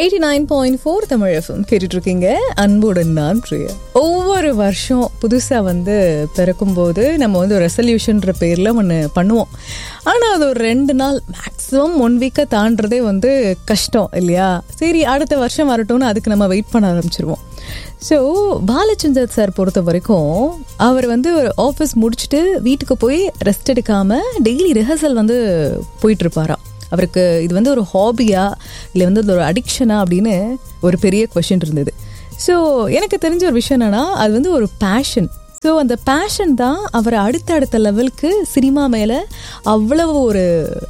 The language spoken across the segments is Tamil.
eighty nine point four Tamil FM கேட்டுட்டு இருக்கீங்க அன்புடன் நான் பிரியா ஒவ்வொரு வருஷம் புதுசாக வந்து பிறக்கும்போது நம்ம வந்து ஒரு ரெசல்யூஷன்ற பேரில் ஒன்று பண்ணுவோம் ஆனால் அது ஒரு ரெண்டு நாள் மேக்ஸிமம் ஒன் வீக்கை தாண்டதே வந்து கஷ்டம் இல்லையா சரி அடுத்த வருஷம் வரட்டும்னு அதுக்கு நம்ம வெயிட் பண்ண ஆரம்பிச்சிருவோம் ஸோ பாலச்சந்தர் சார் பொறுத்த வரைக்கும் அவர் வந்து ஒரு ஆஃபீஸ் முடிச்சுட்டு வீட்டுக்கு போய் ரெஸ்ட் எடுக்காமல் டெய்லி ரிஹர்சல் வந்து போயிட்டு இருப்பாராம் அவருக்கு இது வந்து ஒரு ஹாபியா இல்லை வந்து அது ஒரு அடிக்ஷனா அப்படின்னு ஒரு பெரிய கொஷின் இருந்தது ஸோ எனக்கு தெரிஞ்ச ஒரு விஷயம் என்னன்னா அது வந்து ஒரு பேஷன் ஸோ அந்த பேஷன் தான் அவரை அடுத்த அடுத்த லெவலுக்கு சினிமா மேலே அவ்வளவு ஒரு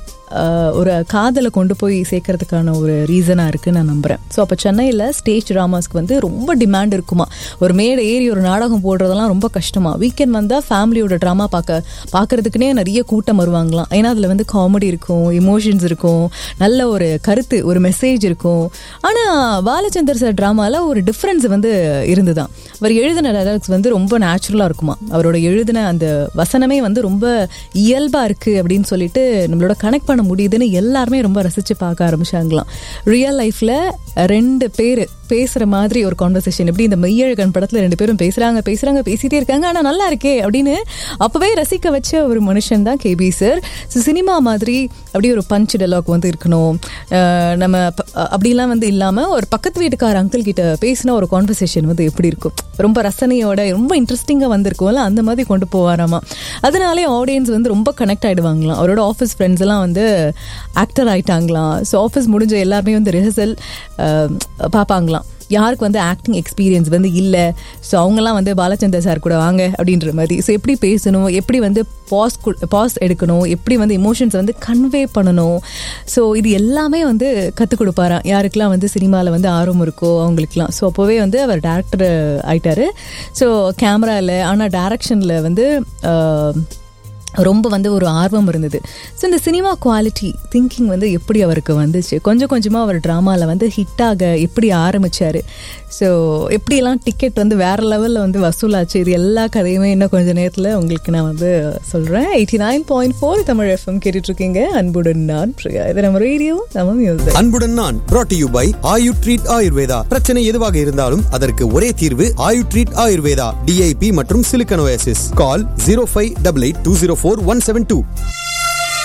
ஆஹ், ஒரு காதலை கொண்டு போய் சேர்க்கறதுக்கான ஒரு ரீசனாக இருக்குன்னு நான் நம்புகிறேன் ஸோ அப்போ சென்னையில் ஸ்டேஜ் ட்ராமாஸ்க்கு வந்து ரொம்ப டிமாண்ட் இருக்குமா ஒரு மேடை ஏறி ஒரு நாடகம் போடுறதெல்லாம் ரொம்ப கஷ்டமா வீக்கெண்ட் வந்தால் ஃபேமிலியோட ட்ராமா பார்க்க பார்க்கறதுக்குனே நிறைய கூட்டம் வருவாங்களாம் ஏன்னா அதில் வந்து காமெடி இருக்கும் எமோஷன்ஸ் இருக்கும் நல்ல ஒரு கருத்து ஒரு மெசேஜ் இருக்கும் ஆனால் பாலச்சந்தர் சார் ட்ராமாவில் ஒரு டிஃப்ரென்ஸ் வந்து இருந்துதான் அவர் எழுதின டைலாக்ஸ் வந்து ரொம்ப நேச்சுரலாக இருக்குமா அவரோட எழுதின அந்த வசனமே வந்து ரொம்ப இயல்பாக இருக்குது அப்படின்னு சொல்லிட்டு நம்மளோட கனெக்ட் பண்ண முடியுதுன்னு எல்லாருமே ரொம்ப ரசித்து பார்க்க ஆரம்பிச்சாங்களாம் ரியல் லைஃப்பில் ரெண்டு பேர் பேசுகிற மாதிரி ஒரு கான்வர்சேஷன் எப்படி இந்த மெய்யழகன் படத்தில் ரெண்டு பேரும் பேசுகிறாங்க பேசுகிறாங்க பேசிகிட்டே இருக்காங்க ஆனால் நல்லா இருக்கே அப்படின்னு அப்போவே ரசிக்க வச்ச ஒரு மனுஷன் தான் கேபி சார் ஸோ சினிமா மாதிரி அப்படியே ஒரு பஞ்ச் டெலாக் வந்து இருக்கணும் அஹ் நம்ம ப- அப்படிலாம் வந்து இல்லாமல் ஒரு பக்கத்து வீட்டுக்கார அங்கிள் கிட்ட பேசின ஒரு கான்வர்சேஷன் வந்து எப்படி இருக்கும் ரொம்ப ரசனையோட ரொம்ப இன்ட்ரெஸ்டிங்காக வந்திருக்கும்ல அந்த மாதிரி கொண்டு போவாராமா அதனாலே ஆடியன்ஸ் வந்து ரொம்ப கனெக்ட் ஆகிடுவாங்களாம் அவரோட ஆஃபீஸ் ஃப்ரெண்ட்ஸ் எல்லாம் வந்து ஆக்டர் ஆயிட்டாங்களாம் ஸோ ஆஃபீஸ் முடிஞ்ச எல்லாருமே வந்து ரிஹர்சல் பார்ப்பாங்களாம் யாருக்கு வந்து ஆக்டிங் எக்ஸ்பீரியன்ஸ் வந்து இல்லை ஸோ அவங்கெல்லாம் வந்து பாலச்சந்தர் சார் கூட வாங்க அப்படின்ற மாதிரி ஸோ எப்படி பேசணும் எப்படி வந்து பாஸ் பாஸ் எடுக்கணும் எப்படி வந்து இமோஷன்ஸ் வந்து கன்வே பண்ணணும் ஸோ இது எல்லாமே வந்து கற்றுக் கொடுப்பாராம் யாருக்கெல்லாம் வந்து சினிமாவில் வந்து ஆர்வம் இருக்கோ அவங்களுக்குலாம் ஸோ அப்போவே வந்து அவர் டேரக்டர் ஆயிட்டாரு ஸோ கேமராவில் ஆனால் டேரக்ஷனில் வந்து ஆஹ், ரொம்ப வந்து ஒரு ஆர்வம் இருந்தது ஸோ இந்த சினிமா குவாலிட்டி திங்கிங் வந்து எப்படி அவருக்கு வந்துச்சு கொஞ்சம் கொஞ்சமாக அவர் ட்ராமாவில் வந்து ஹிட்டாக எப்படி ஆரம்பிச்சார் ஸோ எப்படியெல்லாம் டிக்கெட் வந்து வேறு லெவலில் வந்து வசூலாச்சு இது எல்லா கதையுமே இன்னும் கொஞ்சம் நேரத்தில் உங்களுக்கு நான் வந்து சொல்கிறேன் eighty nine point four Tamil FM கேட்டுட்ருக்கீங்க அன்புடன் நான் பிரியா இது நம்ம ரேடியோ நம்ம மியூசிக் அன்புடன் நான் brought to you by Ayu treat Ayurveda பிரச்சனை எதுவாக இருந்தாலும் அதற்கு ஒரே தீர்வு ஆயு ட்ரீட் ஆயுர்வேதா டிஐபி மற்றும் silicosis call zero five double eight two zero four one seven two